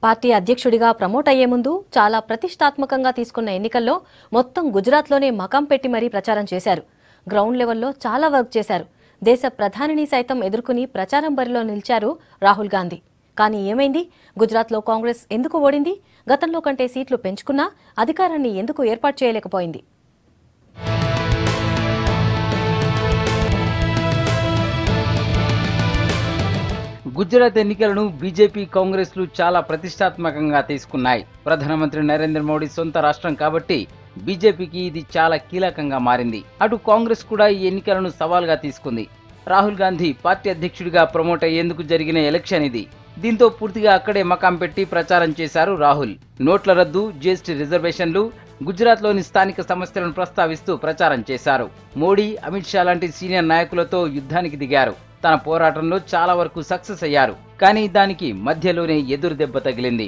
party అధ్యక్షుడిగా promote అయ్యే ముందు చాలా ప్రతిష్టాత్మకంగా తీసుకున్న ఎన్నికల్లో మొత్తం గుజరాత్లోనే మకాం పెట్టి మరీ ప్రచారం చేశారు గ్రౌండ్ లెవెల్లో చాలా వర్క్ చేశారు దేశ ప్రధానిని సైతం ఎదుర్కొని ప్రచారం బరిలో నిలిచారు రాహుల్ గాంధీ కానీ ఏమైంది గుజరాత్లో కాంగ్రెస్ ఎందుకు ఓడింది గతంలో కంటే సీట్లు పెంచుకున్నా అధికారాన్ని ఎందుకు ఏర్పాటు చేయలేకపోయింది గుజరాత్ ఎన్నికలను బీజేపీ కాంగ్రెస్లు చాలా ప్రతిష్టాత్మకంగా తీసుకున్నాయి ప్రధానమంత్రి నరేంద్ర మోడీ సొంత రాష్ట్రం కాబట్టి బీజేపీకి ఇది చాలా కీలకంగా మారింది అటు కాంగ్రెస్ కూడా ఈ ఎన్నికలను సవాల్గా తీసుకుంది రాహుల్ గాంధీ పార్టీ అధ్యక్షుడిగా ప్రమోట్ అయ్యేందుకు జరిగిన ఎలక్షన్ ఇది దీంతో పూర్తిగా అక్కడే మకాం పెట్టి ప్రచారం చేశారు రాహుల్ నోట్ల రద్దు జీఎస్టీ రిజర్వేషన్లు గుజరాత్లోని స్థానిక సమస్యలను ప్రస్తావిస్తూ ప్రచారం చేశారు మోడీ అమిత్ షా లాంటి సీనియర్ నాయకులతో యుద్ధానికి దిగారు తన పోరాటంలో చాలా వరకు సక్సెస్ అయ్యారు కానీ దానికి మధ్యలోనే ఎదురు దెబ్బ తగిలింది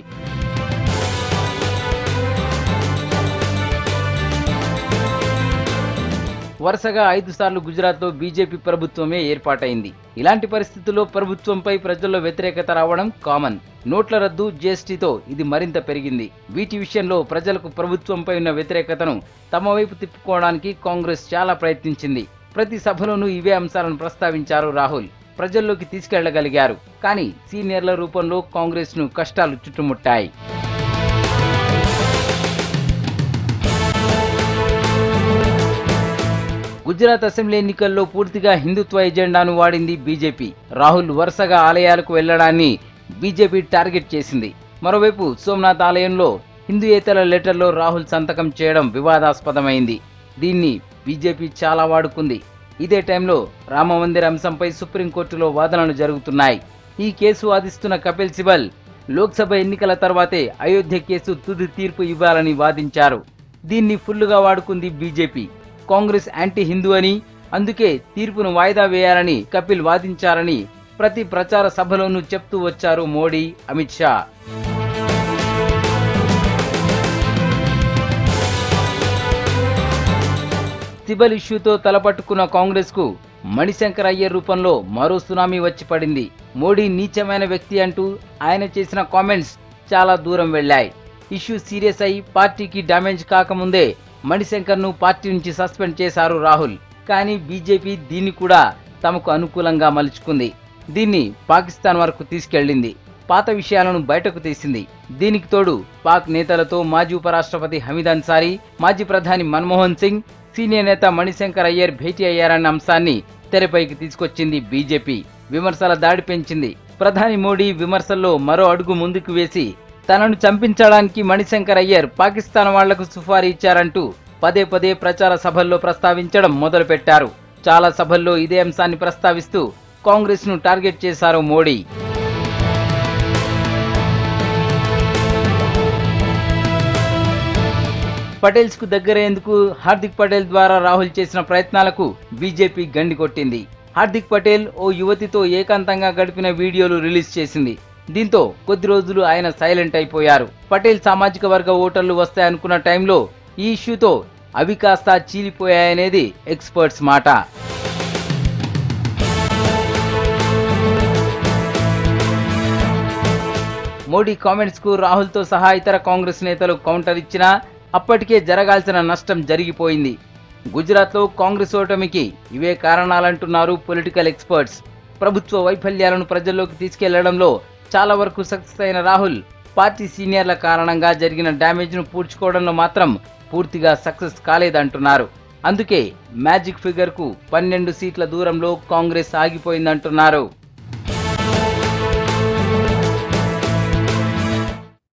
వరుసగా ఐదు సార్లు గుజరాత్లో బీజేపీ ప్రభుత్వమే ఏర్పాటైంది ఇలాంటి పరిస్థితుల్లో ప్రభుత్వంపై ప్రజల్లో వ్యతిరేకత రావడం కామన్ నోట్ల రద్దు జీఎస్టీతో ఇది మరింత పెరిగింది వీటి విషయంలో ప్రజలకు ప్రభుత్వంపై ఉన్న వ్యతిరేకతను తమ వైపు తిప్పుకోవడానికి కాంగ్రెస్ చాలా ప్రయత్నించింది ప్రతి సభలోనూ ఇవే అంశాలను ప్రస్తావించారు రాహుల్ ప్రజల్లోకి తీసుకెళ్లగలిగారు కానీ సీనియర్ల రూపంలో కాంగ్రెస్ ను కష్టాలు చుట్టుముట్టాయి గుజరాత్ అసెంబ్లీ ఎన్నికల్లో పూర్తిగా హిందుత్వ ఎజెండాను వాడింది బీజేపీ రాహుల్ వరుసగా ఆలయాలకు వెళ్లడాన్ని బీజేపీ టార్గెట్ చేసింది మరోవైపు సోమనాథ్ ఆలయంలో హిందూయేతర లెటర్లో రాహుల్ సంతకం చేయడం వివాదాస్పదమైంది దీన్ని బీజేపీ చాలా వాడుకుంది ఇదే టైంలో రామ మందిర్ అంశంపై సుప్రీంకోర్టులో వాదనలు జరుగుతున్నాయి ఈ కేసు వాదిస్తున్న కపిల్ సిబల్ లోక్సభ ఎన్నికల తర్వాతే అయోధ్య కేసు తుది తీర్పు ఇవ్వాలని వాదించారు దీన్ని ఫుల్లుగా వాడుకుంది బీజేపీ కాంగ్రెస్ యాంటీ హిందూ అని అందుకే తీర్పును వాయిదా వేయాలని కపిల్ వాదించారని ప్రతి ప్రచార సభలోనూ చెప్తూ వచ్చారు మోడీ అమిత్ షా సిబల్ ఇష్యూతో తలపట్టుకున్న కాంగ్రెస్ కు మణిశంకర్ అయ్యర్ రూపంలో మరో సునామీ వచ్చి పడింది మోడీ నీచమైన వ్యక్తి అంటూ ఆయన చేసిన కామెంట్స్ చాలా దూరం వెళ్ళాయి ఇష్యూ సీరియస్ అయి పార్టీకి డ్యామేజ్ కాకముందే మణిశంకర్ ను పార్టీ నుంచి సస్పెండ్ చేశారు రాహుల్ కానీ బీజేపీ దీన్ని కూడా తమకు అనుకూలంగా మలుచుకుంది దీన్ని పాకిస్తాన్ వరకు తీసుకెళ్లింది పాత విషయాలను బయటకు తీసింది దీనికి తోడు పాక్ నేతలతో మాజీ ఉపరాష్ట్రపతి హమీద్ అన్సారీ మాజీ ప్రధాని మన్మోహన్ సింగ్ సీనియర్ నేత మణిశంకర్ అయ్యర్ భేటీ అయ్యారన్న అంశాన్ని తెరపైకి తీసుకొచ్చింది బీజేపీ విమర్శల దాడి పెంచింది ప్రధాని మోడీ విమర్శల్లో మరో అడుగు ముందుకు వేసి తనను చంపించడానికి మణిశంకర్ అయ్యర్ పాకిస్తాన్ వాళ్లకు సుఫారీ ఇచ్చారంటూ పదే పదే ప్రచార సభల్లో ప్రస్తావించడం మొదలుపెట్టారు చాలా సభల్లో ఇదే అంశాన్ని ప్రస్తావిస్తూ కాంగ్రెస్ ను టార్గెట్ చేశారు మోడీ పటేల్స్ కు దగ్గరయ్యేందుకు హార్దిక్ పటేల్ ద్వారా రాహుల్ చేసిన ప్రయత్నాలకు బీజేపీ గండి కొట్టింది హార్దిక్ పటేల్ ఓ యువతితో ఏకాంతంగా గడిపిన వీడియోలు రిలీజ్ చేసింది దీంతో కొద్ది రోజులు ఆయన సైలెంట్ అయిపోయారు పటేల్ సామాజిక వర్గ ఓటర్లు వస్తాయనుకున్న టైంలో ఈ ఇష్యూతో అవి కాస్త చీలిపోయాయనేది ఎక్స్పర్ట్స్ మాట మోడీ కామెంట్స్ కు రాహుల్ తో సహా ఇతర కాంగ్రెస్ నేతలు కౌంటర్ ఇచ్చినా అప్పటికే జరగాల్సిన నష్టం జరిగిపోయింది గుజరాత్లో కాంగ్రెస్ ఓటమికి ఇవే కారణాలంటున్నారు పొలిటికల్ ఎక్స్పర్ట్స్ ప్రభుత్వ వైఫల్యాలను ప్రజల్లోకి తీసుకెళ్లడంలో చాలా వరకు సక్సెస్ అయిన రాహుల్ పార్టీ సీనియర్ల కారణంగా జరిగిన డ్యామేజ్ను పూడ్చుకోవడంలో మాత్రం పూర్తిగా సక్సెస్ కాలేదంటున్నారు అందుకే మ్యాజిక్ ఫిగర్కు పన్నెండు సీట్ల దూరంలో కాంగ్రెస్ ఆగిపోయిందంటున్నారు